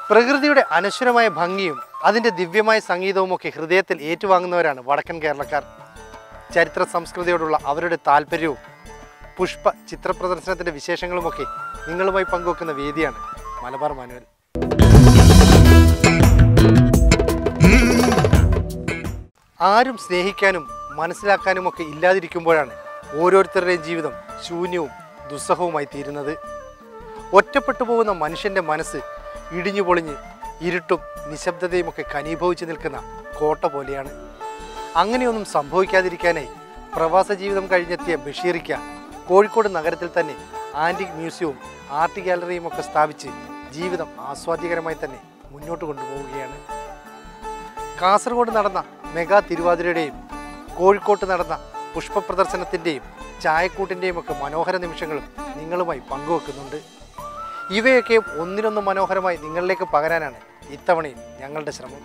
പ്രകൃതിയുടെ അനശ്വരമായ ഭംഗിയും അതിൻ്റെ ദിവ്യമായ സംഗീതവുമൊക്കെ ഹൃദയത്തിൽ ഏറ്റുവാങ്ങുന്നവരാണ് വടക്കൻ കേരളക്കാർ ചരിത്ര സംസ്കൃതിയോടുള്ള അവരുടെ താല്പര്യവും പുഷ്പ ചിത്ര പ്രദർശനത്തിൻ്റെ വിശേഷങ്ങളുമൊക്കെ നിങ്ങളുമായി പങ്കുവെക്കുന്ന വേദിയാണ് മലബാർ മാനുവൽ ആരും സ്നേഹിക്കാനും മനസ്സിലാക്കാനുമൊക്കെ ഇല്ലാതിരിക്കുമ്പോഴാണ് ഓരോരുത്തരുടെയും ജീവിതം ശൂന്യവും ദുസ്സഹവുമായി തീരുന്നത് ഒറ്റപ്പെട്ടു പോകുന്ന മനുഷ്യൻ്റെ മനസ്സ് ഇടിഞ്ഞു പൊളിഞ്ഞ് ഇരുട്ടും നിശബ്ദതയും ഒക്കെ കനീഭവിച്ച് നിൽക്കുന്ന കോട്ട പോലെയാണ് അങ്ങനെയൊന്നും സംഭവിക്കാതിരിക്കാനായി പ്രവാസ ജീവിതം കഴിഞ്ഞെത്തിയ ബഷീറിക്ക കോഴിക്കോട് നഗരത്തിൽ തന്നെ ആൻറ്റിക് മ്യൂസിയവും ആർട്ട് ഗാലറിയും ഒക്കെ സ്ഥാപിച്ച് ജീവിതം ആസ്വാദ്യകരമായി തന്നെ മുന്നോട്ട് കൊണ്ടുപോവുകയാണ് കാസർഗോഡ് നടന്ന മെഗാ തിരുവാതിരയുടെയും കോഴിക്കോട്ട് നടന്ന പുഷ്പ പ്രദർശനത്തിൻ്റെയും ചായക്കൂട്ടിൻ്റെയും ഒക്കെ മനോഹര നിമിഷങ്ങളും നിങ്ങളുമായി പങ്കുവെക്കുന്നുണ്ട് ഇവയൊക്കെ ഒന്നിനൊന്ന് മനോഹരമായി നിങ്ങളിലേക്ക് പകരാനാണ് ഇത്തവണയും ഞങ്ങളുടെ ശ്രമം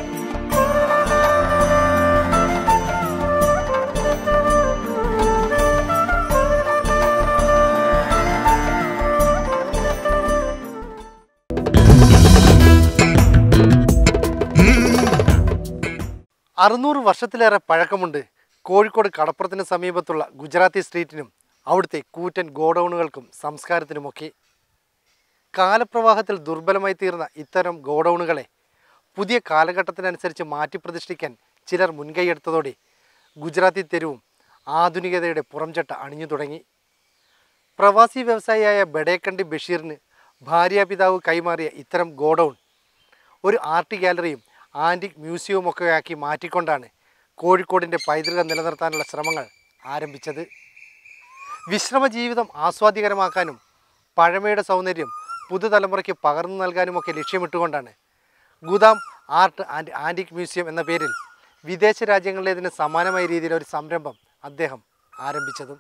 അറുന്നൂറ് വർഷത്തിലേറെ പഴക്കമുണ്ട് കോഴിക്കോട് കടപ്പുറത്തിന് സമീപത്തുള്ള ഗുജറാത്തി സ്ട്രീറ്റിനും അവിടുത്തെ കൂറ്റൻ ഗോഡൗണുകൾക്കും സംസ്കാരത്തിനുമൊക്കെ കാലപ്രവാഹത്തിൽ ദുർബലമായി തീർന്ന ഇത്തരം ഗോഡൗണുകളെ പുതിയ കാലഘട്ടത്തിനനുസരിച്ച് മാറ്റിപ്രതിഷ്ഠിക്കാൻ ചിലർ മുൻകൈയെടുത്തതോടെ ഗുജറാത്തി തെരുവും ആധുനികതയുടെ പുറംചട്ട അണിഞ്ഞു തുടങ്ങി പ്രവാസി വ്യവസായിയായ ബഡേക്കണ്ടി ബഷീറിന് ഭാര്യാപിതാവ് കൈമാറിയ ഇത്തരം ഗോഡൗൺ ഒരു ആർട്ട് ഗാലറിയും ആൻറ്റിക് മ്യൂസിയവും ഒക്കെ ആക്കി മാറ്റിക്കൊണ്ടാണ് കോഴിക്കോടിൻ്റെ പൈതൃകം നിലനിർത്താനുള്ള ശ്രമങ്ങൾ ആരംഭിച്ചത് വിശ്രമ ജീവിതം ആസ്വാദ്യകരമാക്കാനും പഴമയുടെ സൗന്ദര്യം പുതുതലമുറയ്ക്ക് പകർന്നു നൽകാനുമൊക്കെ ലക്ഷ്യമിട്ടുകൊണ്ടാണ് Gudam art and antique museum എന്ന പേരിൽ വിദേശ രാജ്യങ്ങളിലേതിന് സമാനമായ രീതിയിൽ ഒരു സംരംഭം അദ്ദേഹം ആരംഭിച്ചതും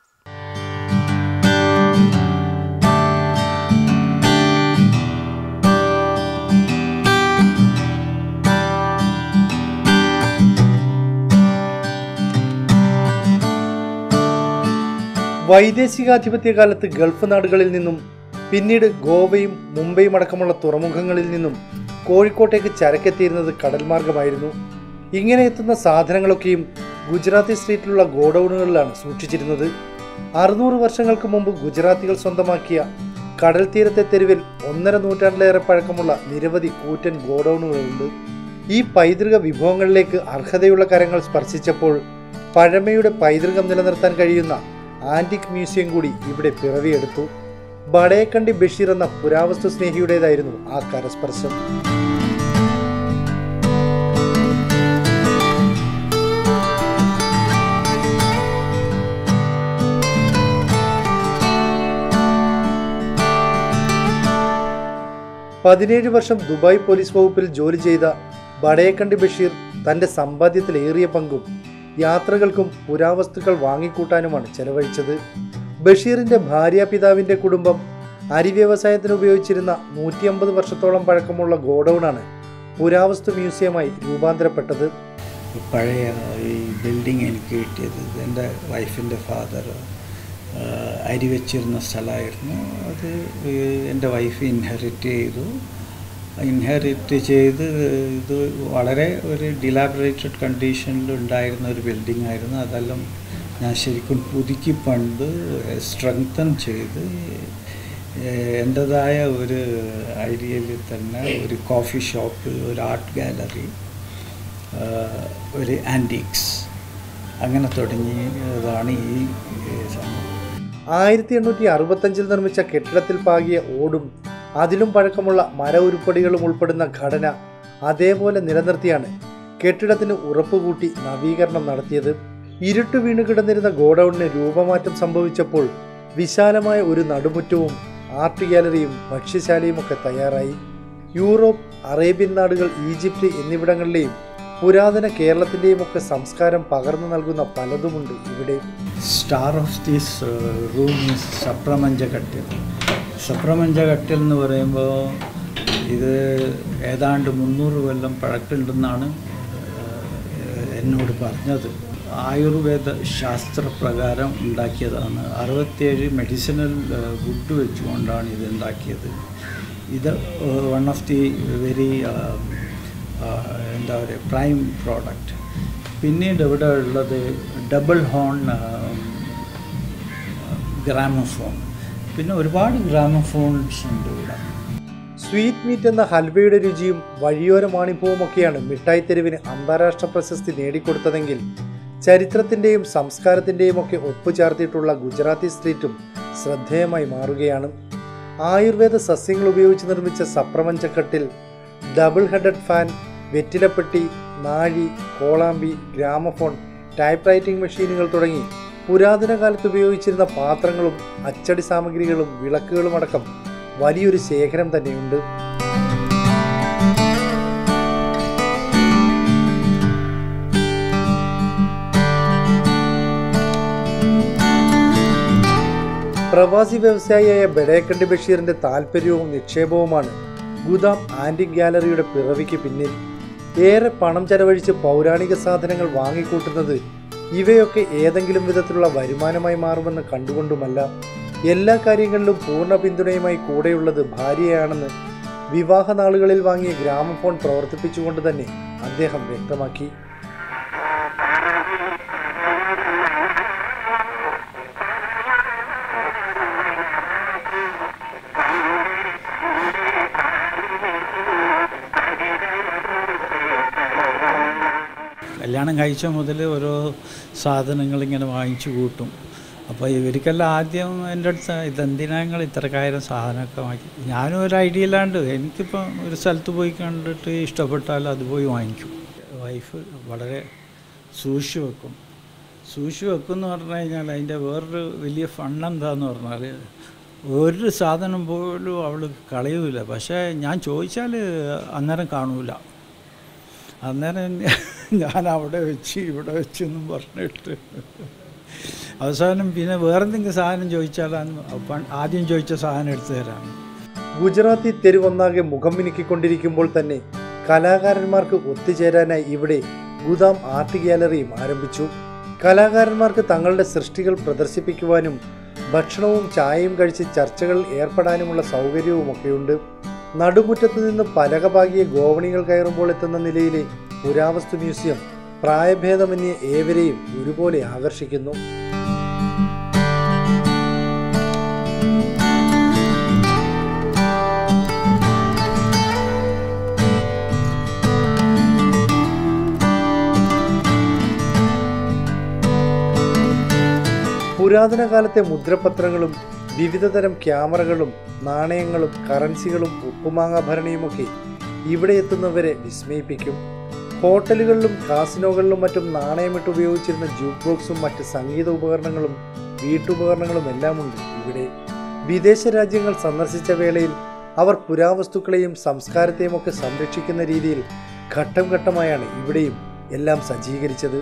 വൈദേശികാധിപത്യ കാലത്ത് ഗൾഫ് നാടുകളിൽ നിന്നും പിന്നീട് ഗോവയും മുംബൈയും അടക്കമുള്ള തുറമുഖങ്ങളിൽ നിന്നും കോഴിക്കോട്ടേക്ക് ചരക്കെത്തിയിരുന്നത് കടൽ മാർഗമായിരുന്നു ഇങ്ങനെ എത്തുന്ന സാധനങ്ങളൊക്കെയും ഗുജറാത്തി സ്ട്രീറ്റിലുള്ള ഗോഡൌണുകളിലാണ് സൂക്ഷിച്ചിരുന്നത് അറുന്നൂറ് വർഷങ്ങൾക്ക് മുമ്പ് ഗുജറാത്തികൾ സ്വന്തമാക്കിയ കടൽ തീരത്തെ തെരുവിൽ ഒന്നര നൂറ്റാണ്ടിലേറെ പഴക്കമുള്ള നിരവധി കൂറ്റൻ ഗോഡൌണുകളുണ്ട് ഈ പൈതൃക വിഭവങ്ങളിലേക്ക് അർഹതയുള്ള കരങ്ങൾ സ്പർശിച്ചപ്പോൾ പഴമയുടെ പൈതൃകം നിലനിർത്താൻ കഴിയുന്ന ആന്റിക് മ്യൂസിയം കൂടി ഇവിടെ പിറവിയെടുത്തു ബടയക്കണ്ടി ബഷീർ എന്ന പുരാവസ്തു സ്നേഹിയുടേതായിരുന്നു ആ കരസ്പർശം പതിനേഴ് വർഷം ദുബായ് പോലീസ് വകുപ്പിൽ ജോലി ചെയ്ത ബടയക്കണ്ടി ബഷീർ തൻ്റെ സമ്പാദ്യത്തിലേറിയ പങ്കും യാത്രകൾക്കും പുരാവസ്തുക്കൾ വാങ്ങിക്കൂട്ടാനുമാണ് ചെലവഴിച്ചത് ബഷീറിൻ്റെ ഭാര്യാപിതാവിൻ്റെ കുടുംബം അരി വ്യവസായത്തിന് ഉപയോഗിച്ചിരുന്ന നൂറ്റി അമ്പത് വർഷത്തോളം പഴക്കമുള്ള ഗോഡൗണാണ് പുരാവസ്തു മ്യൂസിയമായി രൂപാന്തരപ്പെട്ടത് പഴയ ഈ ബിൽഡിംഗ് എനിക്ക് കിട്ടിയത് എൻ്റെ വൈഫിൻ്റെ ഫാദർ അരി വെച്ചിരുന്ന സ്ഥലമായിരുന്നു അത് ഈ എൻ്റെ വൈഫ് ഇൻഹെറിറ്റ് ചെയ്തു ഇൻഹെറിറ്റ് ചെയ്ത് ഇത് വളരെ ഒരു ഡിലാബറേറ്റഡ് കണ്ടീഷനിൽ ഉണ്ടായിരുന്ന ഒരു ബിൽഡിംഗ് ആയിരുന്നു അതെല്ലാം ഞാൻ ശരിക്കും പുതുക്കി പണ്ട് സ്ട്രെങ്തൻ ചെയ്ത് എൻ്റെതായ ഒരു ഐഡിയയിൽ തന്നെ ഒരു കോഫി ഷോപ്പ് ഒരു ആർട്ട് ഗാലറി ഒരു ആൻറ്റീക്സ് അങ്ങനെ തുടങ്ങിയതാണ് ഈ സംഭവം ആയിരത്തി എണ്ണൂറ്റി അറുപത്തഞ്ചിൽ നിർമ്മിച്ച കെട്ടിടത്തിൽ പാകിയ ഓടും അതിലും പഴക്കമുള്ള മര ഉരുപ്പടികളും ഉൾപ്പെടുന്ന ഘടന അതേപോലെ നിലനിർത്തിയാണ് കെട്ടിടത്തിന് ഉറപ്പുകൂട്ടി നവീകരണം നടത്തിയത് ഇരുട്ട് വീണു കിടന്നിരുന്ന ഗോഡൌണിന് രൂപമാറ്റം സംഭവിച്ചപ്പോൾ വിശാലമായ ഒരു നടുമുറ്റവും ആർട്ട് ഗാലറിയും ഭക്ഷ്യശാലയും ഒക്കെ തയ്യാറായി യൂറോപ്പ് അറേബ്യൻ നാടുകൾ ഈജിപ്റ്റ് എന്നിവിടങ്ങളിലെയും പുരാതന കേരളത്തിൻ്റെയും ഒക്കെ സംസ്കാരം പകർന്നു നൽകുന്ന പലതുമുണ്ട് ഇവിടെ star of these room is സപ്രമഞ്ചകട്ടിൽ സപ്രമഞ്ചകട്ടിൽ എന്ന് പറയുമ്പോൾ ഇത് ഏതാണ്ട് മുന്നൂറ് കൊല്ലം പഴക്കമുണ്ടെന്നാണ് ഏഹ്, എന്നോട് പറഞ്ഞത് ആയുർവേദ ശാസ്ത്രപ്രകാരം ഉണ്ടാക്കിയതാണ് അറുപത്തിയേഴ് മെഡിസിനൽ വുഡ് വെച്ചുകൊണ്ടാണ് ഇത് ഉണ്ടാക്കിയത് ഇത് വൺ ഓഫ് ദി വെരി എന്താ പറയുക പ്രൈം പ്രോഡക്റ്റ് പിന്നീട് ഇവിടെ ഉള്ളത് ഡബിൾ ഹോൺ ഗ്രാമഫോൺ പിന്നെ ഒരുപാട് ഗ്രാമഫോൺസ് ഉണ്ട് ഇവിടെ സ്വീറ്റ് മീറ്റ് എന്ന ഹൽവയുടെ രുചിയും വഴിയോര മാണിപ്പവുമൊക്കെയാണ് മിഠായി തെരുവിന് അന്താരാഷ്ട്ര പ്രശസ്തി നേടിക്കൊടുത്തതെങ്കിൽ ചരിത്രത്തിൻ്റെയും സംസ്കാരത്തിൻ്റെയും ഒക്കെ ഒപ്പുചേർത്തിട്ടുള്ള ഗുജറാത്തി സ്ട്രീറ്റും ശ്രദ്ധേയമായി മാറുകയാണ് ആയുർവേദ സസ്യങ്ങൾ ഉപയോഗിച്ച് നിർമ്മിച്ച സപ്രപഞ്ചക്കട്ടിൽ ഡബിൾ ഹെഡഡ് ഫാൻ വെറ്റിലപ്പെട്ടി നാഴി കോളാമ്പി ഗ്രാമഫോൺ ടൈപ്പ് റൈറ്റിംഗ് മെഷീനുകൾ തുടങ്ങി പുരാതന കാലത്ത് ഉപയോഗിച്ചിരുന്ന പാത്രങ്ങളും അച്ചടി സാമഗ്രികളും വിളക്കുകളും അടക്കം വലിയൊരു ശേഖരം തന്നെയുണ്ട് പ്രവാസി വ്യവസായിയായ ബഡേക്കണ്ടി ബഷീറിന്റെ താല്പര്യവും നിക്ഷേപവുമാണ് ഗുദാം ആന്റിക് ഗാലറിയുടെ പിറവിക്ക് പിന്നിൽ ഏറെ പണം ചെലവഴിച്ച് പൗരാണിക സാധനങ്ങൾ വാങ്ങിക്കൂട്ടുന്നത് ഇവയൊക്കെ ഏതെങ്കിലും വിധത്തിലുള്ള വരുമാനമായി മാറുമെന്ന് കണ്ടുകൊണ്ടുമല്ല എല്ലാ കാര്യങ്ങളിലും പൂർണ്ണ പിന്തുണയുമായി കൂടെയുള്ളത് ഭാര്യയാണെന്ന് വിവാഹ നാളുകളിൽ വാങ്ങിയ ഗ്രാമഫോൺ പ്രവർത്തിപ്പിച്ചുകൊണ്ട് തന്നെ അദ്ദേഹം വ്യക്തമാക്കി കല്യാണം കഴിച്ച മുതൽ ഓരോ സാധനങ്ങൾ ഇങ്ങനെ വാങ്ങിച്ചു കൂട്ടും അപ്പോൾ ഇവർക്കെല്ലാം ആദ്യം എൻ്റെ അടുത്ത് ഇതെന്തിനാ നിങ്ങൾ ഇത്രക്കായിരം സാധനമൊക്കെ വാങ്ങി ഞാനും ഒരു ഐഡിയ ഇല്ലാണ്ട് എനിക്കിപ്പോൾ ഒരു സ്ഥലത്ത് പോയി കണ്ടിട്ട് ഇഷ്ടപ്പെട്ടാൽ അത് പോയി വാങ്ങിക്കും വൈഫ് വളരെ സൂക്ഷിച്ചു വെക്കും സൂക്ഷിച്ചു വെക്കും എന്ന് പറഞ്ഞു കഴിഞ്ഞാൽ അതിൻ്റെ വേറൊരു വലിയ ഫണ്ട് എന്താന്ന് പറഞ്ഞാൽ ഒരു സാധനം പോലും അവൾ കളയൂല പക്ഷേ ഞാൻ ചോദിച്ചാൽ അന്നേരം കാണൂല അന്നേരം ഞാൻ അവിടെ വെച്ച് ഇവിടെ വെച്ച് എന്നും പറഞ്ഞിട്ട് അവസാനം പിന്നെ വേറെന്തെങ്കിലും സാധനം ചോദിച്ചാൽ ആദ്യം ചോദിച്ച സാധനം എടുത്തു തരാം ഗുജറാത്തി തെരുവൊന്നാകെ മുഖം മിനുക്കിക്കൊണ്ടിരിക്കുമ്പോൾ തന്നെ കലാകാരന്മാർക്ക് ഒത്തുചേരാനായി ഇവിടെ ഗുദാം ആർട്ട് ഗ്യാലറിയും ആരംഭിച്ചു കലാകാരന്മാർക്ക് തങ്ങളുടെ സൃഷ്ടികൾ പ്രദർശിപ്പിക്കുവാനും ഭക്ഷണവും ചായയും കഴിച്ച് ചർച്ചകളിൽ ഏർപ്പെടാനുമുള്ള സൗകര്യവുമൊക്കെയുണ്ട് നടുമുറ്റത്ത് നിന്ന് പലകപാകിയ ഗോവണികൾ കയറുമ്പോൾ എത്തുന്ന നിലയിലെ പുരാവസ്തു മ്യൂസിയം പ്രായഭേദമന്യേ ഏവരെയും ഒരുപോലെ ആകർഷിക്കുന്നു പുരാതന കാലത്തെ മുദ്രപത്രങ്ങളും വിവിധതരം ക്യാമറകളും നാണയങ്ങളും കറൻസികളും ഉപ്പുമാങ്ങാഭരണിയുമൊക്കെ ഇവിടെ എത്തുന്നവരെ വിസ്മയിപ്പിക്കും ഹോട്ടലുകളിലും കാസിനോകളിലും മറ്റും നാണയമിട്ട് ഉപയോഗിച്ചിരുന്ന ജൂക്ക് ബോക്സും മറ്റ് സംഗീത ഉപകരണങ്ങളും വീട്ടുപകരണങ്ങളും എല്ലാമുണ്ട് ഇവിടെ വിദേശ രാജ്യങ്ങൾ സന്ദർശിച്ച വേളയിൽ അവർ പുരാവസ്തുക്കളെയും സംസ്കാരത്തെയും ഒക്കെ സംരക്ഷിക്കുന്ന രീതിയിൽ ഘട്ടം ഘട്ടമായാണ് ഇവിടെയും എല്ലാം സജ്ജീകരിച്ചത്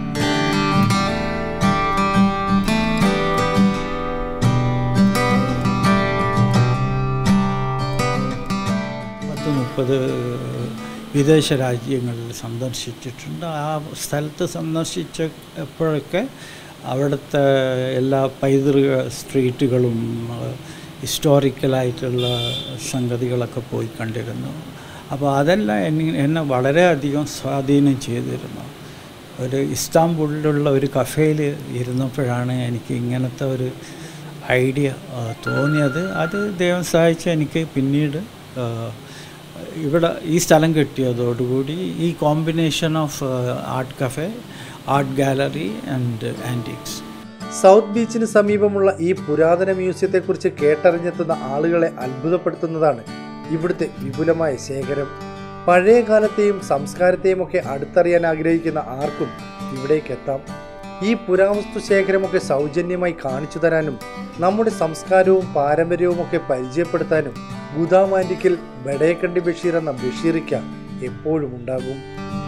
പത്ത് മുപ്പത് വിദേശ രാജ്യങ്ങളിൽ സന്ദർശിച്ചിട്ടുണ്ട് ആ സ്ഥലത്ത് സന്ദർശിച്ചപ്പോഴൊക്കെ അവിടുത്തെ എല്ലാ പൈതൃക സ്ട്രീറ്റുകളും ഹിസ്റ്റോറിക്കലായിട്ടുള്ള സംഗതികളൊക്കെ പോയി കണ്ടിരുന്നു അപ്പോൾ അതെല്ലാം എന്നെ എന്നെ വളരെയധികം സ്വാധീനം ചെയ്തിരുന്നു ഒരു ഇസ്താംബുളിലുള്ള ഒരു കഫേയിൽ ഇരുന്നപ്പോഴാണ് എനിക്ക് ഇങ്ങനത്തെ ഒരു ഐഡിയ ആ, തോന്നിയത് അത് ദൈവം സഹായിച്ച് എനിക്ക് പിന്നീട് ആ, ഇവിടെ ഈ സ്ഥലം കിട്ടിയതോടുകൂടി ഈ combination of art cafe art gallery and antiques south ബീച്ചിന് സമീപമുള്ള ഈ പുരാതന മ്യൂസിയത്തെക്കുറിച്ച് കേട്ടറിഞ്ഞെത്തുന്ന ആളുകളെ അത്ഭുതപ്പെടുത്തുന്നതാണ് ഇവിടുത്തെ വിപുലമായ ശേഖരം പഴയ കാലത്തെയും സംസ്കാരത്തെയും ഒക്കെ അടുത്തറിയാൻ ആഗ്രഹിക്കുന്ന ആർക്കും ഇവിടേക്ക് എത്താം ഈ പുരാവസ്തു ശേഖരമൊക്കെ സൗജന്യമായി കാണിച്ചു തരാനും നമ്മുടെ സംസ്കാരവും പാരമ്പര്യവും ഒക്കെ പരിചയപ്പെടുത്താനും ഗുദാമാൻഡിക്കിൽ ബഡേക്കണ്ടി ബഷീർ എന്ന ബഷീറിക്ക എപ്പോഴും ഉണ്ടാകും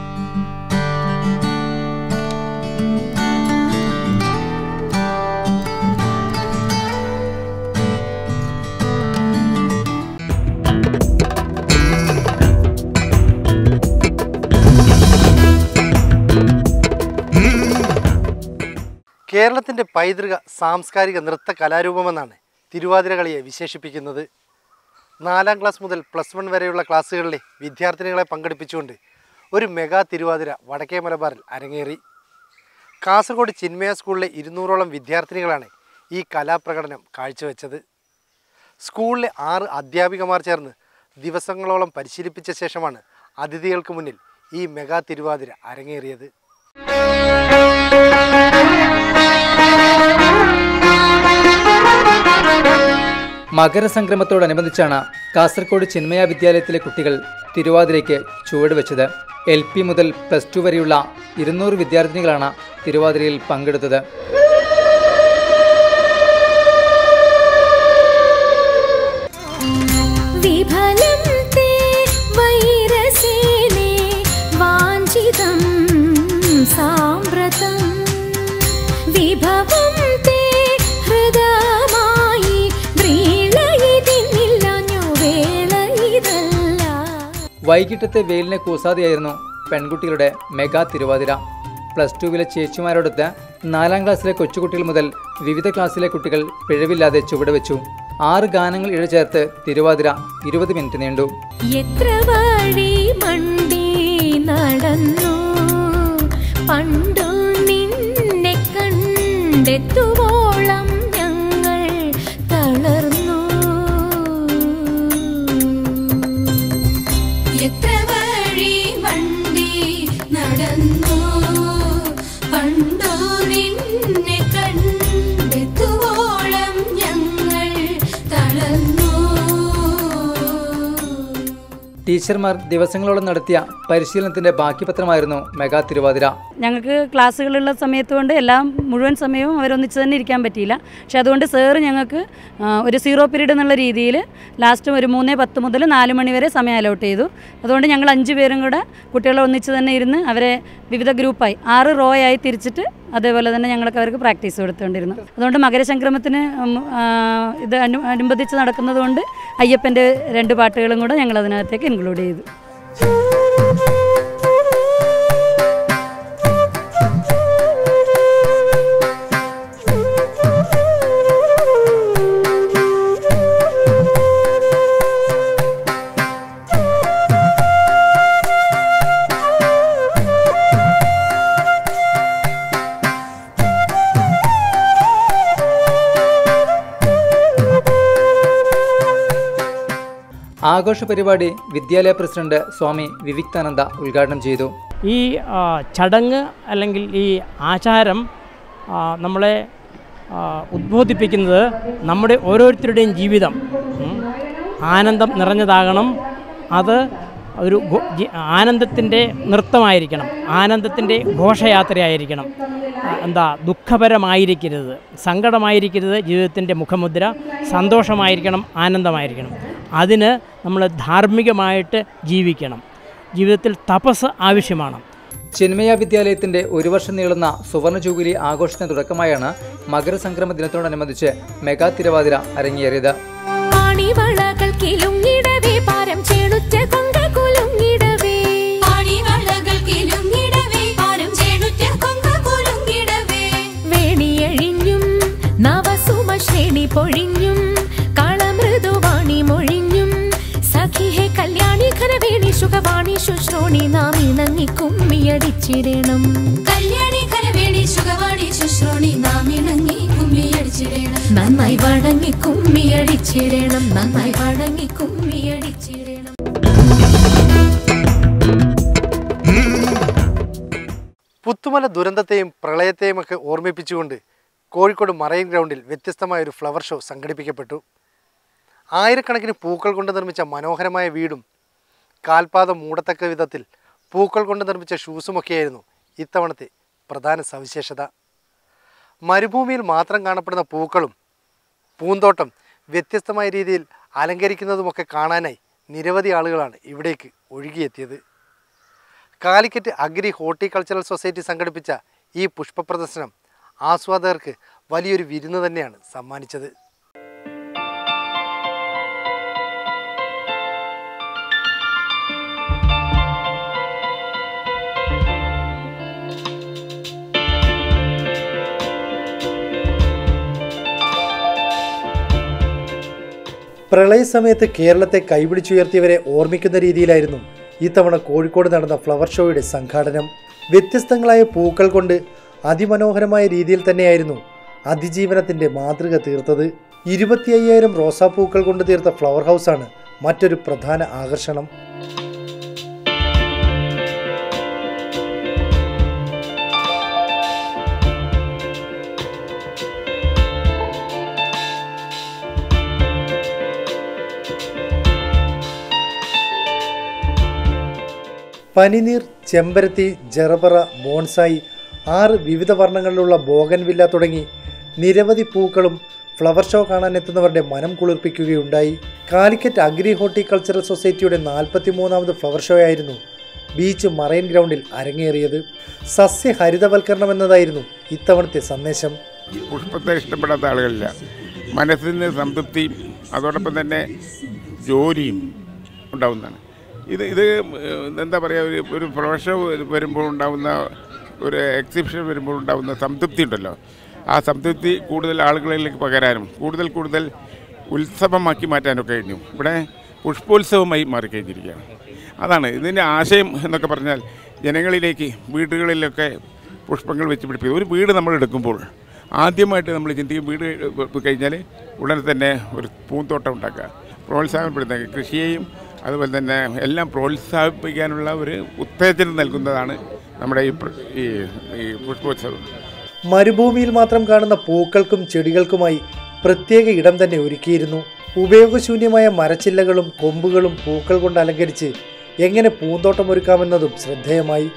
കേരളത്തിൻ്റെ പൈതൃക സാംസ്കാരിക നൃത്ത കലാരൂപമെന്നാണ് തിരുവാതിര കളിയെ വിശേഷിപ്പിക്കുന്നത് നാലാം ക്ലാസ് മുതൽ പ്ലസ് വൺ വരെയുള്ള ക്ലാസ്സുകളിലെ വിദ്യാർത്ഥിനികളെ പങ്കെടുപ്പിച്ചുകൊണ്ട് ഒരു മെഗാ തിരുവാതിര വടക്കേ മലബാറിൽ അരങ്ങേറി കാസർഗോഡ് ചിന്മയ സ്കൂളിലെ ഇരുന്നൂറോളം വിദ്യാർത്ഥിനികളാണ് ഈ കലാപ്രകടനം കാഴ്ചവെച്ചത് സ്കൂളിലെ ആറ് അധ്യാപികമാർ ചേർന്ന് ദിവസങ്ങളോളം പരിശീലിപ്പിച്ച ശേഷമാണ് അതിഥികൾക്ക് മുന്നിൽ ഈ മെഗാ തിരുവാതിര അരങ്ങേറിയത് മകരസംക്രമത്തോടനുബന്ധിച്ചാണ് കാസർഗോഡ് ചിന്മയ വിദ്യാലയത്തിലെ കുട്ടികൾ തിരുവാതിരയ്ക്ക് ചുവടുവെച്ചത് എൽ പി മുതൽ പ്ലസ് ടു വരെയുള്ള ഇരുന്നൂറ് വിദ്യാർത്ഥിനികളാണ് തിരുവാതിരയിൽ പങ്കെടുത്തത് विफलं ते वैरसेने वाञ्छितं साम्प्रतं विभवं ते हृदमायि व्रीळयितिनिल्लन्यो वेळयिदल्ल വൈകിട്ടത്തെ വെയിലിനെ കൂസാതെയായിരുന്നു പെൺകുട്ടികളുടെ മെഗാ തിരുവാതിര പ്ലസ് ടുവിലെ ചേച്ചിമാരോടൊത്ത് നാലാം ക്ലാസ്സിലെ കൊച്ചുകുട്ടികൾ മുതൽ വിവിധ ക്ലാസ്സിലെ കുട്ടികൾ പിഴവില്ലാതെ ചുവടുവെച്ചു ആറ് ഗാനങ്ങൾ ഇഴചേർത്ത് തിരുവാതിര ഇരുപത് മിനിറ്റ് നീണ്ടു എത്ര വഴി മണ്ടി നടന്നു പണ്ടു നിന്നെ കണ്ടെത്തുവോളം ഞങ്ങൾ തളർന്നു എത്ര വഴി മണ്ടി നടന്നു പണ്ടു നിന്നെ കണ്ടെത്തുവോളം ഞങ്ങൾ തളർന്നു ടീച്ചർമാർ ദിവസങ്ങളോളം നടത്തിയ പരിശീലനത്തിന്റെ ബാക്കി പത്രമായിരുന്നു മെഗാ തിരുവാതിര ഞങ്ങൾക്ക് ക്ലാസ്സുകളുള്ള സമയത്ത് കൊണ്ട് എല്ലാം മുഴുവൻ സമയവും അവരൊന്നിച്ച് തന്നെ ഇരിക്കാൻ പറ്റിയില്ല പക്ഷെ അതുകൊണ്ട് സാറ് ഞങ്ങൾക്ക് ആ, ഒരു സീറോ പീരീഡ് എന്നുള്ള രീതിയിൽ ലാസ്റ്റ് ഒരു മൂന്നേ പത്ത് മുതൽ നാല് മണി വരെ സമയം അലോട്ട് ചെയ്തു അതുകൊണ്ട് ഞങ്ങൾ അഞ്ച് പേരും കൂടെ കുട്ടികളെ ഒന്നിച്ച് തന്നെ ഇരുന്ന് അവരെ വിവിധ ഗ്രൂപ്പായി ആറ് റോ ആയി തിരിച്ചിട്ട് അതേപോലെ തന്നെ ഞങ്ങൾക്ക് അവർക്ക് പ്രാക്ടീസ് കൊടുത്തുകൊണ്ടിരുന്നു അതുകൊണ്ട് മകരസംക്രമത്തിന് ഉം, ആ, ഇത് അനു അനുബന്ധിച്ച് നടക്കുന്നത് കൊണ്ട് അയ്യപ്പൻ്റെ രണ്ട് പാട്ടുകളും കൂടെ ഞങ്ങൾ അതിനകത്തേക്ക് ഇൻക്ലൂഡ് ചെയ്തു ആഘോഷ പരിപാടി വിദ്യാലയ പ്രസിഡന്റ് സ്വാമി വിവിക്താനന്ദ ഉദ്ഘാടനം ചെയ്തു ഈ ആ, ചടങ്ങ് അല്ലെങ്കിൽ ഈ ആചാരം ആ, നമ്മളെ ആ, ഉദ്ബോധിപ്പിക്കുന്നത് നമ്മുടെ ഓരോരുത്തരുടെയും ജീവിതം ഉം, ആനന്ദം നിറഞ്ഞതാകണം അത് ഒരു ഘോ- ജി- ആനന്ദത്തിൻ്റെ നൃത്തമായിരിക്കണം ആനന്ദത്തിൻ്റെ ഘോഷയാത്രയായിരിക്കണം ആ, എന്താ ദുഃഖപരമായിരിക്കരുത് സങ്കടമായിരിക്കരുത് ജീവിതത്തിൻ്റെ മുഖമുദ്ര സന്തോഷമായിരിക്കണം ആനന്ദമായിരിക്കണം അതിന് നമ്മൾ ധാർമ്മികമായിട്ട് ജീവിക്കണം ജീവിതത്തിൽ തപസ് ആവശ്യമാണ് ചിന്മയ വിദ്യാലയത്തിന്റെ ഒരു വർഷം നീളുന്ന സുവർണ ജൂബിലി ആഘോഷത്തിന് തുടക്കമായാണ് മകരസംക്രമ ദിനത്തോടനുബന്ധിച്ച് മെഗാ തിരുവാതിര അരങ്ങേറിയത് ആണിവളകൾ കിലുങ്ങിടവേ പാരം ചേണുറ്റ കൊങ്ക കുലുങ്ങിടവേ ആണിവളകൾ കിലുങ്ങിടവേ പാരം ചേണുറ്റ കൊങ്ക കുലുങ്ങിടവേ വേണിയഴിഞ്ഞും നവസുമ ശ്രേണി പൊഴിഞ്ഞും കളമൃദുവാണി മൊഴിഞ്ഞും സഖിഹെ കല്യാണി ഖരവേണി സുഖവാണി ശുശ്രോണി നാം ഇണങ്ങി കുമ്മിയടിച്ചിടണം കല്യാണി ഖരവേണി സുഖവാണി ശുശ്രോണി നാം ഇണങ്ങി കുമ്മിയടിച്ചിടണം നന്നായി വണങ്ങി കുമ്മിയടിച്ചിടണം നന്നായി വണങ്ങി കുമ്മിയടിച്ചിടണം പുത്തുമല ദുരന്തത്തെയും പ്രളയത്തെയും ഒക്കെ ഓർമ്മിപ്പിച്ചുകൊണ്ട് കോഴിക്കോട് മറൈൻ ഗ്രൗണ്ടിൽ വ്യത്യസ്തമായ ഒരു ഫ്ലവർ ഷോ സംഘടിപ്പിക്കപ്പെട്ടു ആയിരക്കണക്കിന് പൂക്കൾ കൊണ്ട് നിർമ്മിച്ച മനോഹരമായ വീടും കാൽപാദം മൂടത്തക്ക വിധത്തിൽ പൂക്കൾ കൊണ്ട് നിർമ്മിച്ച ഷൂസുമൊക്കെയായിരുന്നു ഇത്തവണത്തെ പ്രധാന സവിശേഷത മരുഭൂമിയിൽ മാത്രം കാണപ്പെടുന്ന പൂക്കളും പൂന്തോട്ടം വ്യത്യസ്തമായ രീതിയിൽ അലങ്കരിക്കുന്നതുമൊക്കെ കാണാനായി നിരവധി ആളുകളാണ് ഇവിടേക്ക് ഒഴുകിയെത്തിയത് കാലിക്കറ്റ് അഗ്രി ഹോർട്ടിക്കൾച്ചറൽ സൊസൈറ്റി സംഘടിപ്പിച്ച ഈ പുഷ്പ പ്രദർശനം ആസ്വാദകർക്ക് വലിയൊരു വിരുന്ന് തന്നെയാണ് സമ്മാനിച്ചത് പ്രളയസമയത്ത് കേരളത്തെ കൈപിടിച്ചുയർത്തിയവരെ ഓർമ്മിക്കുന്ന രീതിയിലായിരുന്നു ഇത്തവണ കോഴിക്കോട് നടന്ന ഫ്ലവർ ഷോയുടെ സംഘാടനം വ്യത്യസ്തങ്ങളായ പൂക്കൾ കൊണ്ട് അതിമനോഹരമായ രീതിയിൽ തന്നെയായിരുന്നു അതിജീവനത്തിന്റെ മാതൃക തീർത്തത് ഇരുപത്തി അയ്യായിരം റോസാപ്പൂക്കൾ കൊണ്ട് തീർത്ത ഫ്ലവർ ഹൗസാണ് മറ്റൊരു പ്രധാന ആകർഷണം പനിനീർ ചെമ്പരത്തി ജറബറ ബോൺസായി ആറ് വിവിധ വർണ്ണങ്ങളിലുള്ള ബോഗൻവില്ല തുടങ്ങി നിരവധി പൂക്കളും ഫ്ലവർ ഷോ കാണാൻ എത്തുന്നവരുടെ മനം കുളിർപ്പിക്കുകയുണ്ടായി കാലിക്കറ്റ് അഗ്രി ഹോർട്ടിക്കൾച്ചറൽ സൊസൈറ്റിയുടെ നാൽപ്പത്തി മൂന്നാമത് ഫ്ലവർ ഷോ ആയിരുന്നു ബീച്ച് മറൈൻ ഗ്രൗണ്ടിൽ അരങ്ങേറിയത് സസ്യഹരിതവൽക്കരണം എന്നതായിരുന്നു ഇത്തവണത്തെ സന്ദേശം പുഷ്പത്തെ ഇഷ്ടപ്പെടാത്ത ആളുകളില്ല മനസ്സിന് സംതൃപ്തിയും അതോടൊപ്പം തന്നെ ജോലിയും ഉണ്ടാവുന്നതാണ് ഇത് ഇത് ഏഹ്, എന്താ പറയുക ഒരു ഒരു ഫ്ലവർ ഷോ വരുമ്പോൾ ഉണ്ടാവുന്ന ഒരു എക്സിബിഷൻ വരുമ്പോൾ ഉണ്ടാവുന്ന സംതൃപ്തി ഉണ്ടല്ലോ ആ സംതൃപ്തി കൂടുതൽ ആളുകളിലേക്ക് പകരാനും കൂടുതൽ കൂടുതൽ ഉത്സവമാക്കി മാറ്റാനൊക്കെ കഴിഞ്ഞു ഇവിടെ പുഷ്പോത്സവമായി മാറിക്കഴിഞ്ഞിരിക്കുകയാണ് അതാണ് ഇതിൻ്റെ ആശയം എന്നൊക്കെ പറഞ്ഞാൽ ജനങ്ങളിലേക്ക് വീടുകളിലൊക്കെ പുഷ്പങ്ങൾ വെച്ച് പിടിപ്പിക്കുക ഒരു വീട് നമ്മൾ എടുക്കുമ്പോൾ ആദ്യമായിട്ട് നമ്മൾ ചിന്തിക്കും വീട് വെപ്പ് കഴിഞ്ഞാൽ ഉടനെ തന്നെ ഒരു പൂന്തോട്ടം ഉണ്ടാക്കുക പ്രോത്സാഹനപ്പെടുത്തുക കൃഷിയെയും അതുപോലെ തന്നെ എല്ലാം പ്രോത്സാഹിപ്പിക്കാനുള്ള ഒരു ഉത്തേജനം നൽകുന്നതാണ് നമ്മുടെ ഈ പ്ര- ഈ ഈ പുഷ്പോത്സവം മരുഭൂമിയിൽ മാത്രം കാണുന്ന പൂക്കൾക്കും ചെടികൾക്കുമായി പ്രത്യേക ഇടം തന്നെ ഒരുക്കിയിരുന്നു ഉപയോഗശൂന്യമായ മരച്ചില്ലകളും കൊമ്പുകളും പൂക്കൾ കൊണ്ട് അലങ്കരിച്ച് എങ്ങനെ പൂന്തോട്ടം ഒരുക്കാമെന്നതും ശ്രദ്ധേയമായി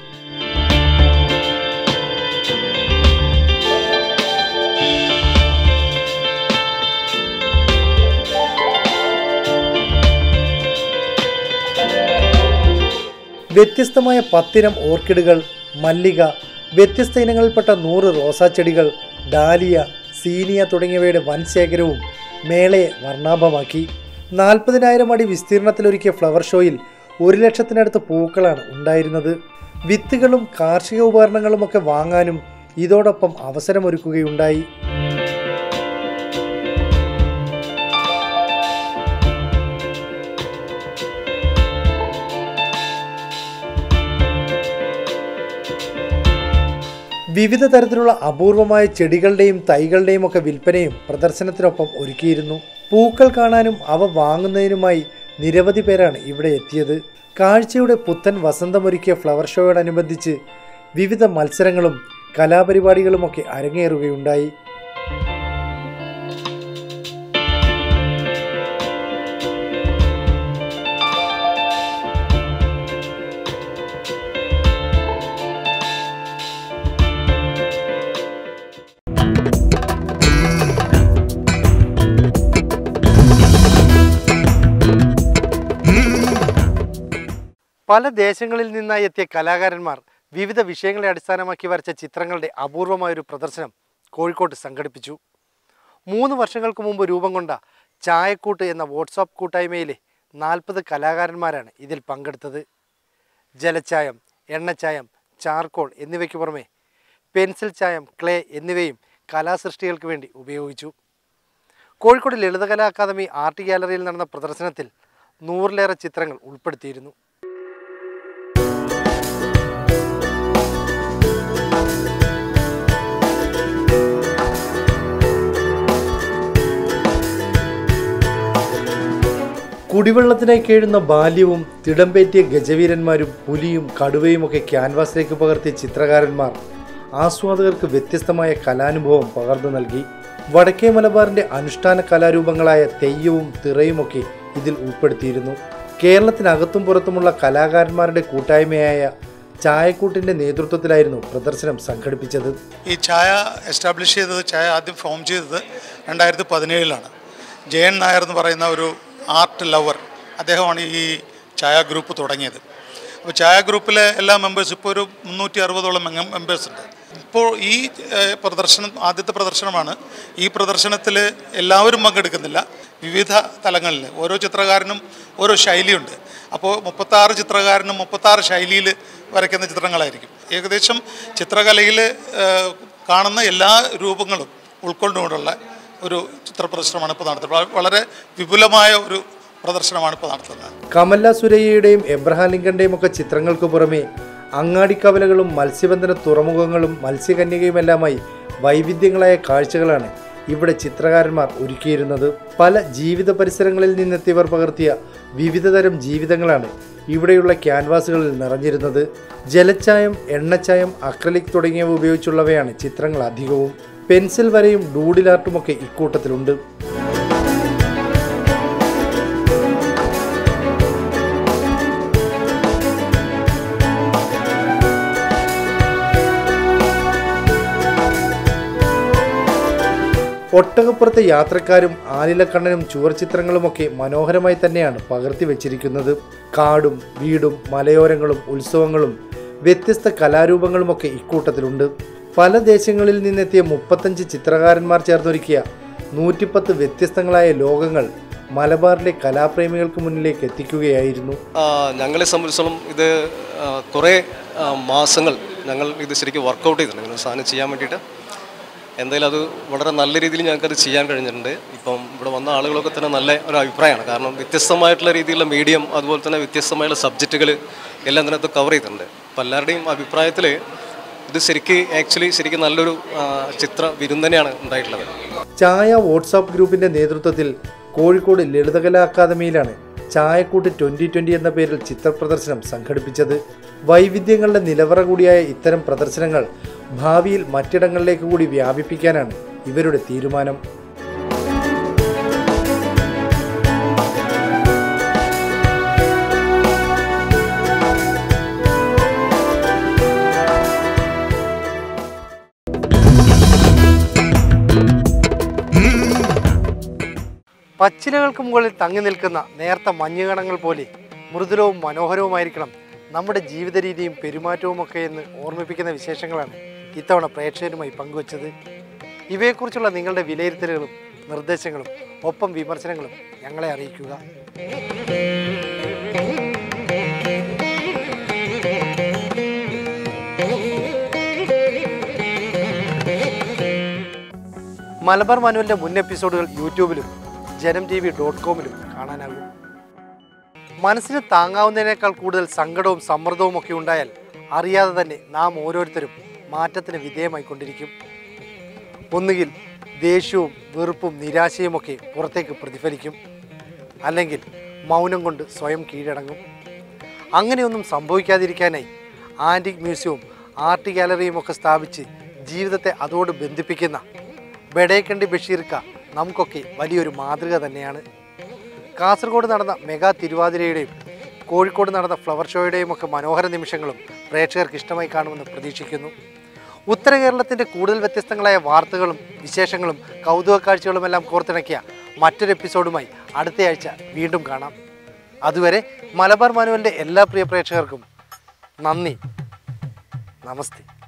വ്യത്യസ്തമായ പത്തിനം ഓർക്കിഡുകൾ മല്ലിക വ്യത്യസ്ത ഇനങ്ങളിൽപ്പെട്ട നൂറ് റോസാച്ചെടികൾ ഡാലിയ സീനിയ തുടങ്ങിയവയുടെ വൻ ശേഖരവും മേളയെ വർണ്ണാഭമാക്കി നാൽപ്പതിനായിരം അടി വിസ്തീർണത്തിലൊരുക്കിയ ഫ്ലവർ ഷോയിൽ ഒരു ലക്ഷത്തിനടുത്ത് പൂക്കളാണ് ഉണ്ടായിരുന്നത് വിത്തുകളും കാർഷിക ഉപകരണങ്ങളുമൊക്കെ വാങ്ങാനും ഇതോടൊപ്പം അവസരമൊരുക്കുകയുണ്ടായി വിവിധ തരത്തിലുള്ള അപൂർവമായ ചെടികളുടെയും തൈകളുടെയും ഒക്കെ വിൽപ്പനയും പ്രദർശനത്തിനൊപ്പം ഒരുക്കിയിരുന്നു പൂക്കൾ കാണാനും അവ വാങ്ങുന്നതിനുമായി നിരവധി പേരാണ് ഇവിടെ എത്തിയത് കാഴ്ചയുടെ പുത്തൻ വസന്തമൊരുക്കിയ ഫ്ലവർ ഷോയോടനുബന്ധിച്ച് വിവിധ മത്സരങ്ങളും കലാപരിപാടികളുമൊക്കെ അരങ്ങേറുകയുണ്ടായി പല ദേശങ്ങളിൽ നിന്നായി എത്തിയ കലാകാരന്മാർ വിവിധ വിഷയങ്ങളെ അടിസ്ഥാനമാക്കി വരച്ച ചിത്രങ്ങളുടെ അപൂർവമായൊരു പ്രദർശനം കോഴിക്കോട്ട് സംഘടിപ്പിച്ചു മൂന്ന് വർഷങ്ങൾക്ക് മുമ്പ് രൂപം കൊണ്ട ചായക്കൂട്ട് എന്ന വാട്സാപ്പ് കൂട്ടായ്മയിലെ നാൽപ്പത് കലാകാരന്മാരാണ് ഇതിൽ പങ്കെടുത്തത് ജലച്ചായം എണ്ണച്ചായം ചാർക്കോൾ എന്നിവയ്ക്ക് പുറമെ പെൻസിൽ ചായം ക്ലേ എന്നിവയും കലാസൃഷ്ടികൾക്ക് വേണ്ടി ഉപയോഗിച്ചു കോഴിക്കോട് ലളിതകലാ അക്കാദമി ആർട്ട് ഗാലറിയിൽ നടന്ന പ്രദർശനത്തിൽ നൂറിലേറെ ചിത്രങ്ങൾ ഉൾപ്പെടുത്തിയിരുന്നു കുടിവെള്ളത്തിനായി കേഴുന്ന ബാല്യവും തിടമ്പേറ്റിയ ഗജവീരന്മാരും പുലിയും കടുവയും ഒക്കെ ക്യാൻവാസിലേക്ക് പകർത്തിയ ചിത്രകാരന്മാർ ആസ്വാദകർക്ക് വ്യത്യസ്തമായ കലാനുഭവം പകർന്നു നൽകി വടക്കേ മലബാറിന്റെ അനുഷ്ഠാന കലാരൂപങ്ങളായ തെയ്യവും തിറയുമൊക്കെ ഇതിൽ ഉൾപ്പെടുത്തിയിരുന്നു കേരളത്തിനകത്തും പുറത്തുമുള്ള കലാകാരന്മാരുടെ കൂട്ടായ്മയായ ചായക്കൂട്ടിന്റെ നേതൃത്വത്തിലായിരുന്നു പ്രദർശനം സംഘടിപ്പിച്ചത് ഈ ചായ എസ്റ്റാബ്ലിഷ് ചെയ്തത് ചായ ആദ്യം ഫോം ചെയ്തത് രണ്ടായിരത്തി പതിനേഴിലാണ് ജയൻ നായർ എന്ന് പറയുന്ന ഒരു ആർട്ട് ലവർ അദ്ദേഹമാണ് ഈ ചായ ഗ്രൂപ്പ് തുടങ്ങിയത് അപ്പോൾ ചായ ഗ്രൂപ്പിലെ എല്ലാ മെമ്പേഴ്സും ഇപ്പോൾ ഒരു മുന്നൂറ്റി അറുപതോളം മെമ്പേഴ്സ് ഉണ്ട് ഇപ്പോൾ ഈ ഏഹ്, പ്രദർശനം ആദ്യത്തെ പ്രദർശനമാണ് ഈ പ്രദർശനത്തിൽ എല്ലാവരും പങ്കെടുക്കുന്നില്ല വിവിധ തലങ്ങളിൽ ഓരോ ചിത്രകാരനും ഓരോ ശൈലിയുണ്ട് അപ്പോൾ മുപ്പത്താറ് ചിത്രകാരനും മുപ്പത്താറ് ശൈലിയിൽ വരയ്ക്കുന്ന ചിത്രങ്ങളായിരിക്കും ഏകദേശം ചിത്രകലയിൽ ഏഹ്, കാണുന്ന എല്ലാ രൂപങ്ങളും ഉൾക്കൊണ്ടുകൊണ്ടുള്ള ഒരു ചിത്ര പ്രദർശനമാണ് ഇപ്പോൾ നടത്തുന്നത് വ- വളരെ വിപുലമായ ഒരു പ്രദർശനമാണ് ഇപ്പോൾ നടത്തുന്നത് കമല സുരയ്യയുടെയും എബ്രഹാം ലിങ്കന്റെയും ഒക്കെ ചിത്രങ്ങൾക്ക് പുറമെ അങ്ങാടിക്കവലകളും മത്സ്യബന്ധന തുറമുഖങ്ങളും മത്സ്യകന്യകയുമെല്ലാമായി വൈവിധ്യങ്ങളായ കാഴ്ചകളാണ് ഇവിടെ ചിത്രകാരന്മാർ ഒരുക്കിയിരുന്നത് പല ജീവിത പരിസരങ്ങളിൽ നിന്നെത്തിയവർ പകർത്തിയ വിവിധതരം ജീവിതങ്ങളാണ് ഇവിടെയുള്ള ക്യാൻവാസുകളിൽ നിറഞ്ഞിരുന്നത് ജലച്ചായം എണ്ണച്ചായം അക്രലിക് തുടങ്ങിയവ ഉപയോഗിച്ചുള്ളവയാണ് ചിത്രങ്ങൾ അധികവും പെൻസിൽ വരയും ഡൂഡിൽ ആർട്ടുമൊക്കെ ഇക്കൂട്ടത്തിലുണ്ട് ഒട്ടകപ്പുറത്തെ യാത്രക്കാരും ആലിലക്കണ്ണനും ചുവർച്ചിത്രങ്ങളുമൊക്കെ മനോഹരമായി തന്നെയാണ് പകർത്തി വെച്ചിരിക്കുന്നത് കാടും വീടും മലയോരങ്ങളും ഉത്സവങ്ങളും വ്യത്യസ്ത കലാരൂപങ്ങളുമൊക്കെ ഇക്കൂട്ടത്തിലുണ്ട് പല ദേശങ്ങളിൽ നിന്നെത്തിയ മുപ്പത്തഞ്ച് ചിത്രകാരന്മാർ ചേർന്നൊരുക്കിയ നൂറ്റിപ്പത്ത് വ്യത്യസ്തങ്ങളായ ലോകങ്ങൾ മലബാറിലെ കലാപ്രേമികൾക്ക് മുന്നിലേക്ക് എത്തിക്കുകയായിരുന്നു ആ, ഞങ്ങളെ സംബന്ധിച്ചിടത്തോളം ഇത് ആ, കുറേ ആ, മാസങ്ങൾ ഞങ്ങൾ ഇത് ശരിക്കും വർക്കൗട്ട് ചെയ്തിട്ടുണ്ട് ഇങ്ങനെ ഒരു സാധനം ചെയ്യാൻ വേണ്ടിയിട്ട് എന്തായാലും അത് വളരെ നല്ല രീതിയിൽ ഞങ്ങൾക്കത് ചെയ്യാൻ കഴിഞ്ഞിട്ടുണ്ട് ഇപ്പം ഇവിടെ വന്ന ആളുകളൊക്കെ തന്നെ നല്ല ഒരു അഭിപ്രായമാണ് കാരണം വ്യത്യസ്തമായിട്ടുള്ള രീതിയിലുള്ള മീഡിയം അതുപോലെ തന്നെ വ്യത്യസ്തമായുള്ള സബ്ജക്റ്റുകൾ എല്ലാം ഇതിനകത്ത് കവർ ചെയ്തിട്ടുണ്ട് അപ്പം എല്ലാവരുടെയും അഭിപ്രായത്തിൽ ഇത് ശരിക്ക് ആക്ച്വലി ശരിക്കും നല്ലൊരു ആ, ചിത്ര വിരുന്നനെയാണ് ഉണ്ടായിട്ടുള്ളത് ചായ വാട്സാപ്പ് ഗ്രൂപ്പിന്റെ നേതൃത്വത്തിൽ കോഴിക്കോട് ലളിതകലാ അക്കാദമിയിലാണ് ചായക്കൂട്ട് ട്വൻ്റി ട്വൻ്റി എന്ന പേരിൽ ചിത്രപ്രദർശനം സംഘടിപ്പിച്ചത് വൈവിധ്യങ്ങളുടെ നിലവറ കൂടിയായ ഇത്തരം പ്രദർശനങ്ങൾ ഭാവിയിൽ മറ്റിടങ്ങളിലേക്ക് കൂടി വ്യാപിപ്പിക്കാനാണ് ഇവരുടെ തീരുമാനം പച്ചിലകൾക്ക് മുകളിൽ തങ്ങി നിൽക്കുന്ന നേർത്ത മഞ്ഞുകണങ്ങൾ പോലെ മൃദുലവും മനോഹരവുമായിരിക്കണം നമ്മുടെ ജീവിത രീതിയും പെരുമാറ്റവും ഒക്കെ എന്ന് ഓർമ്മിപ്പിക്കുന്ന വിശേഷങ്ങളാണ് ഇത്തവണ പ്രേക്ഷകരുമായി പങ്കുവച്ചത് ഇവയെക്കുറിച്ചുള്ള നിങ്ങളുടെ വിലയിരുത്തലുകളും നിർദ്ദേശങ്ങളും ഒപ്പം വിമർശനങ്ങളും ഞങ്ങളെ അറിയിക്കുക മലബാർ മാനുവലിൻ്റെ മുൻ എപ്പിസോഡുകൾ യൂട്യൂബിലും ജനം ടി വി ഡോട്ട് കോമിലും കാണാനാകും മനസ്സിന് താങ്ങാവുന്നതിനേക്കാൾ കൂടുതൽ സങ്കടവും സമ്മർദ്ദവും ഒക്കെ ഉണ്ടായാൽ അറിയാതെ തന്നെ നാം ഓരോരുത്തരും മാറ്റത്തിന് വിധേയമായിക്കൊണ്ടിരിക്കും ഒന്നുകിൽ ദേഷ്യവും വെറുപ്പും നിരാശയുമൊക്കെ പുറത്തേക്ക് പ്രതിഫലിക്കും അല്ലെങ്കിൽ മൗനം കൊണ്ട് സ്വയം കീഴടങ്ങും അങ്ങനെയൊന്നും സംഭവിക്കാതിരിക്കാനായി ആൻറ്റിക് മ്യൂസിയവും ആർട്ട് ഗാലറിയും ഒക്കെ സ്ഥാപിച്ച് ജീവിതത്തെ അതോട് ബന്ധിപ്പിക്കുന്ന ബഡേക്കണ്ടി ബഷീർക്ക നമുക്കൊക്കെ വലിയൊരു മാതൃക തന്നെയാണ് കാസർഗോഡ് നടന്ന മെഗാ തിരുവാതിരയുടെയും കോഴിക്കോട് നടന്ന ഫ്ലവർ ഷോയുടെയും ഒക്കെ മനോഹര നിമിഷങ്ങളും പ്രേക്ഷകർക്ക് ഇഷ്ടമായി കാണുമെന്ന് പ്രതീക്ഷിക്കുന്നു ഉത്തര കേരളത്തിൻ്റെ കൂടുതൽ വ്യത്യസ്തങ്ങളായ വാർത്തകളും വിശേഷങ്ങളും കൗതുക കാഴ്ചകളുമെല്ലാം കോർത്തിണക്കിയ മറ്റൊരു എപ്പിസോഡുമായി അടുത്തയാഴ്ച വീണ്ടും കാണാം അതുവരെ മലബാർ മാനുവലിൻ്റെ എല്ലാ പ്രിയ പ്രേക്ഷകർക്കും നന്ദി നമസ്തേ